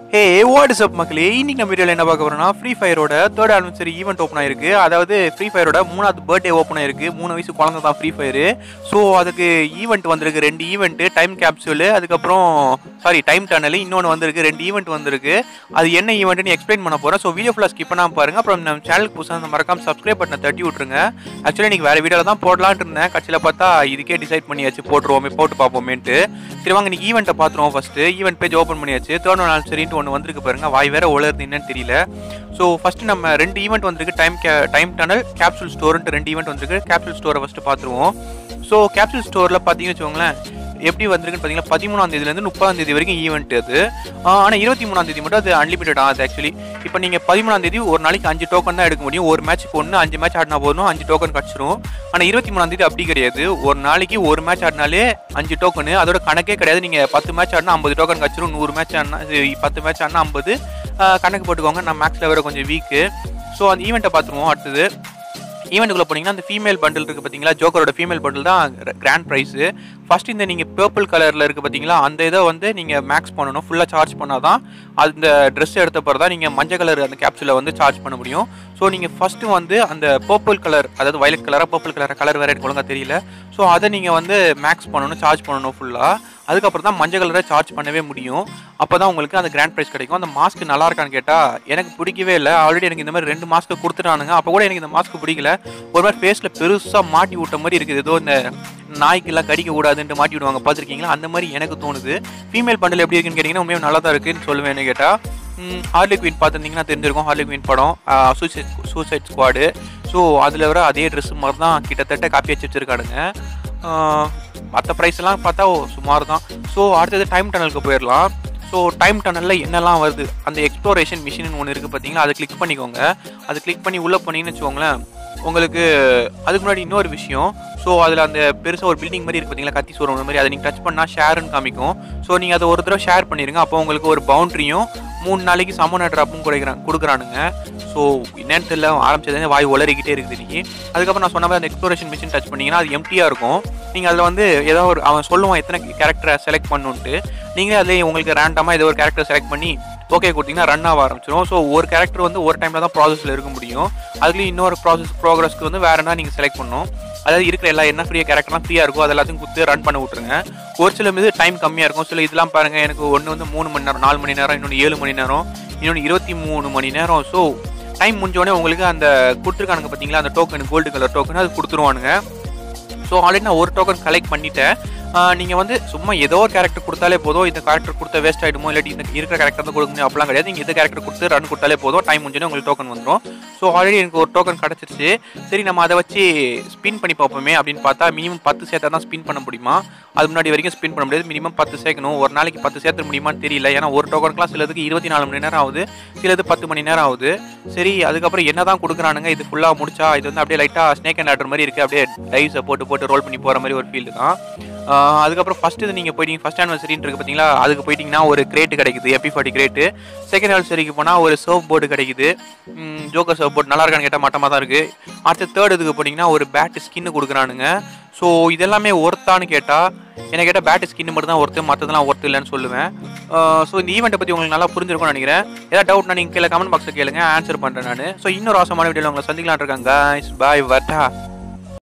hey what is up மக்களே இன்னைக்கு நம்ம வீடியோவில் என்ன பார்க்க போறோம்னா ஃப்ரீ ஃபயரோட தேர்ட் ஆனிவர்சரி ஈவெண்ட் ஓப்பன் ஆயிருக்கு அதாவது ஃப்ரீ ஃபயரோட மூணாவது பர்த்டே ஓப்பன் ஆயிருக்கு மூணு வயசு குழந்தை தான் ஃப்ரீ ஃபயரு ஸோ அதுக்கு ஈவெண்ட் வந்திருக்கு ரெண்டு ஈவெண்ட்டு டைம் கேப்சூலு அதுக்கப்புறம் சாரி டைம் டனல் இன்னொன்று வந்திருக்கு ரெண்டு ஈவெண்ட் வந்திருக்கு அது என்ன ஈவெண்ட்னு எக்ஸ்பிளைன் பண்ண போகிறேன் ஸோ வீடியோ ஃபுல்லாக ஸ்கிப் பண்ணாமல் பாருங்க அப்புறம் நம்ம சேனலுக்கு புதுசாக மறக்காம சப்ஸ்கிரைப் பட்டனை தட்டி விட்ருங்க ஆக்சுவலி இன்னைக்கு வேறு வீடியோவில் தான் போடலான்ட்டு இருந்தேன் கட்சியில் பார்த்தா இதுக்கே டிசைட் பண்ணியாச்சு போட்டுருவோமே போட்டு பார்ப்போமேன்ட்டு சரி வாங்க இன்னைக்கு ஈவெண்ட்டை பார்த்துருவோம் ஃபஸ்ட்டு ஈவெண்ட் பேஜ் ஓப்பன் பண்ணியாச்சு தேர்ட் நாள் சரின்ட்டு ஒன்று வந்திருக்கு பாருங்க வாய் வேற உலருது என்னன்னு தெரியல ஸோ ஃபர்ஸ்ட் நம்ம ரெண்டு ஈவெண்ட் வந்திருக்கு டைம் டைம் டனல் கேப்சூல் ஸ்டோர்ன்ட்டு ரெண்டு ஈவெண்ட் வந்திருக்கு கேப்சூல் ஸ்டோரை ஃபஸ்ட்டு பார்த்துருவோம் ஸோ கேப்சூல் ஸ்டோரில் பார்த்தீங்கன்னு வச்சுக்கோங்களேன் எப்படி வந்திருக்குன்னு பார்த்தீங்கன்னா பதிமூணாம் தேதியிலேருந்து முப்பதாம் தேதி வரைக்கும் ஈவெண்ட் அது ஆனால் இருபத்தி மூணாம் தேதி மட்டும் அது அன்லிமிட்டட் ஆகுது ஆக்சுவலி இப்போ நீங்கள் பதிமூணாம் தேதி ஒரு நாளைக்கு அஞ்சு டோக்கன் தான் எடுக்க முடியும் ஒரு மேட்ச்சுக்கு ஒன்று அஞ்சு மேட்ச் ஆடினா போதும் அஞ்சு டோக்கன் கிடச்சிரும் ஆனால் இருபத்தி மூணாம் தேதி அப்படி கிடையாது ஒரு நாளைக்கு ஒரு மேட்ச் ஆடினாலே அஞ்சு டோக்கனு அதோட கணக்கே கிடையாது நீங்கள் பத்து மேட்ச் ஆடினா ஐம்பது டோக்கன் கிடச்சிரும் நூறு மேட்ச் ஆடினா இது பத்து மேட்ச் ஆடினா ஐம்பது கணக்கு போட்டுக்கோங்க நான் மேக்ஸில் வேறு கொஞ்சம் வீக்கு ஸோ அந்த ஈவெண்ட்டை பார்த்துருவோம் அடுத்தது ஈவெண்ட்டுக்குள்ளே போனீங்கன்னா அந்த ஃபீமேல் பண்டில் இருக்குது பார்த்தீங்களா ஜோக்கரோட ஃபீமேல் பண்டில் தான் கிராண்ட் ப்ரைஸு ஃபஸ்ட் இந்த நீங்கள் பர்பிள் கலரில் இருக்குது பார்த்தீங்களா அந்த இதை வந்து நீங்கள் மேக்ஸ் பண்ணணும் ஃபுல்லாக சார்ஜ் பண்ணால் தான் அந்த ட்ரெஸ் எடுத்த பிறகு தான் நீங்கள் மஞ்சள் கலர் அந்த கேப்சூலை வந்து சார்ஜ் பண்ண முடியும் ஸோ நீங்கள் ஃபஸ்ட்டு வந்து அந்த பர்பிள் கலர் அதாவது வயலட் கலராக பர்பிள் கலர் கலர் வேறு எனக்கு ஒழுங்காக தெரியல ஸோ அதை நீங்கள் வந்து மேக்ஸ் பண்ணணும் சார்ஜ் பண்ணணும் ஃபுல்லாக அதுக்கப்புறம் தான் மஞ்சள் கலரை சார்ஜ் பண்ணவே முடியும் அப்போ தான் உங்களுக்கு அந்த கிராண்ட் ப்ரைஸ் கிடைக்கும் அந்த மாஸ்க் நல்லா இருக்கான்னு கேட்டால் எனக்கு பிடிக்கவே இல்லை ஆல்ரெடி எனக்கு இந்த மாதிரி ரெண்டு மாஸ்க்கு கொடுத்துட்டானுங்க அப்போ கூட எனக்கு இந்த மாஸ்க் பிடிக்கல ஒரு மாதிரி ஃபேஸில் பெருசாக மாட்டி விட்ட மாதிரி இருக்குது ஏதோ இந்த நாய்க்கெல்லாம் கடிக்க கூடாதுன்ட்டு மாட்டி விடுவாங்க பார்த்துருக்கீங்களா அந்த மாதிரி எனக்கு தோணுது ஃபீமேல் பண்டில் எப்படி இருக்குன்னு கேட்டிங்கன்னா உண்மையாக நல்லா தான் இருக்குன்னு சொல்லுவேன் என்ன கேட்டால் ஹார்லி குயின் பார்த்துருந்தீங்கன்னா தெரிஞ்சிருக்கும் ஹார்லி குயின் படம் சூசைட் சூசைட் ஸ்குவாடு ஸோ அதில் வர அதே ட்ரெஸ் மாதிரி தான் கிட்டத்தட்ட காப்பி வச்சு வச்சுருக்கானுங்க மற்ற ப்ரைஸ்லாம் பார்த்தா சுமார் தான் ஸோ அடுத்தது டைம் டனலுக்கு போயிடலாம் ஸோ டைம் டனலில் என்னெல்லாம் வருது அந்த எக்ஸ்ப்ளோரேஷன் மிஷின் ஒன்று இருக்குது பார்த்தீங்களா அதை கிளிக் பண்ணிக்கோங்க அதை கிளிக் பண்ணி உள்ளே போனீங்கன்னு வச்சுக்கோங்களேன் உங்களுக்கு அதுக்கு முன்னாடி இன்னொரு விஷயம் ஸோ அதில் அந்த பெருசாக ஒரு பில்டிங் மாதிரி இருக்குது பார்த்தீங்களா கத்தி சோறு மாதிரி அதை நீங்கள் டச் பண்ணால் ஷேருன்னு காமிக்கும் ஸோ நீங்கள் அதை ஒரு தடவை ஷேர் பண்ணிடுங்க அப்போ உங்களுக்கு ஒரு பவுண்ட்ரியும் மூணு நாளைக்கு சமோனா ட்ராப்பும் கொடுக்குறான் கொடுக்குறானுங்க ஸோ என்னன்னு தெரியல ஆரம்பிச்சதுலேருந்து வாய் உளறிக்கிட்டே இருக்குது இன்னைக்கு அதுக்கப்புறம் நான் சொன்ன மாதிரி அந்த எக்ஸ்ப்ளோரேஷன் மிஷின் டச் பண்ணிங்கன்னா அது எம்டியாக இருக்கும் நீங்கள் அதில் வந்து ஏதோ ஒரு அவன் சொல்லுவான் எத்தனை கேரக்டரை செலக்ட் பண்ணுன்ட்டு நீங்களே அதில் உங்களுக்கு ரேண்டமாக ஏதோ ஒரு கேரக்டர் செலக்ட் பண்ணி ஓகே கொடுத்தீங்கன்னா ரன் ஆக ஆரம்பிச்சிடும் ஸோ ஒரு கேரக்டர் வந்து ஒரு டைமில் தான் ப்ராசஸில் இருக்க முடியும் அதுலேயும் இன்னொரு ப்ராசஸ் ப்ரோக்ரஸ்க்கு வந்து வேறு என்ன நீங்கள் செலக்ட் பண்ணணும் அதாவது இருக்கிற எல்லா என்ன ஃப்ரீயாக கேரக்டர்லாம் ஃப்ரீயாக இருக்கும் அது எல்லாத்தையும் கொடுத்து ரன் பண்ண விட்ருங்க ஒரு சில மீது டைம் கம்மியாக இருக்கும் சில இதெல்லாம் பாருங்கள் எனக்கு ஒன்று வந்து மூணு மணி நேரம் நாலு மணி நேரம் இன்னொன்று ஏழு மணி நேரம் இன்னொன்று இருபத்தி மூணு மணி நேரம் ஸோ டைம் முடிஞ்சோடனே உங்களுக்கு அந்த கொடுத்துருக்கானுங்க பார்த்தீங்களா அந்த டோக்கன் கோல்டு கலர் டோக்கன் அது கொடுத்துருவானுங்க ஸோ ஆல்ரெடி நான் ஒரு டோக்கன் கலெக்ட் பண்ணிட்டேன் நீங்கள் வந்து சும்மா ஏதோ ஒரு கேரக்டர் கொடுத்தாலே போதும் இந்த கேரக்டர் கொடுத்த வேஸ்ட் ஆகிடுமோ இல்லாட்டி இந்த இருக்கிற கேரக்டர் தான் கொடுக்க முடியும் அப்படிலாம் கிடையாது நீங்கள் இந்த கேரக்டர் கொடுத்து ரன் கொடுத்தாலே போதும் டைம் முடிஞ்சோடனே உங்களுக்கு டோக்கன் வந்துடும் ஸோ ஆல்ரெடி எனக்கு ஒரு டோக்கன் கிடச்சிருச்சு சரி நம்ம அதை வச்சு ஸ்பின் பண்ணி பார்ப்போமே அப்படின்னு பார்த்தா மினிமம் பத்து சேர்த்தா தான் ஸ்பின் பண்ண முடியுமா அது முன்னாடி வரைக்கும் ஸ்பின் பண்ண முடியாது மினிமம் பத்து சேர்க்கணும் ஒரு நாளைக்கு பத்து சேர்த்து முடியுமான்னு தெரியல ஏன்னா ஒரு டோக்கனுக்குலாம் சிலதுக்கு இருபத்தி நாலு மணி நேரம் ஆகுது சிலது பத்து மணி நேரம் ஆகுது சரி அதுக்கப்புறம் என்ன தான் கொடுக்குறானுங்க இது ஃபுல்லாக முடிச்சா இது வந்து அப்படியே லைட்டாக ஸ்னேக் அண்ட் ஆர்டர் மாதிரி இருக்குது அப்படியே டைஸை போட்டு போட்டு ரோல் பண்ணி போகிற மாதிரி ஒரு ஃபீல் தான் அதுக்கப்புறம் ஃபஸ்ட்டு இது நீங்கள் போயிட்டீங்க ஃபஸ்ட் ஆனிவர்சரின்னு இருக்குது பார்த்தீங்களா அதுக்கு போயிட்டீங்கன்னா ஒரு கிரேட்டு கிடைக்குது எப்பி ஃபார்ட்டி கிரேட்டு செகண்ட் ஆனிவர்சரிக்கு போனால் ஒரு சர்வ் போர்டு கிடைக்குது ஜோக்கர் சர்வ் போர்டு நல்லா இருக்கான்னு கேட்டால் மட்டமாக தான் இருக்குது அடுத்த தேர்ட் இதுக்கு போட்டிங்கன்னா ஒரு பேட்டு ஸ்கின்னு கொடுக்குறானுங்க ஸோ இதெல்லாமே ஒர்த்தான்னு கேட்டால் என்ன கேட்டால் பேட்டு ஸ்கின் மட்டும் தான் ஒர்த்து மற்றதெல்லாம் ஒர்த்து இல்லைன்னு சொல்லுவேன் ஸோ இந்த ஈவெண்ட்டை பற்றி உங்களுக்கு நல்லா புரிஞ்சிருக்கும்னு நினைக்கிறேன் ஏதாவது டவுட்னா நீங்கள் கீழே கமெண்ட் பாக்ஸில் கேளுங்க ஆன்சர் பண்ணுறேன் நான் ஸோ இன்னொரு அவசரமான வீடியோவில் உங்களை சந்திக்கலான் இருக்காங்க பாய் வட்டா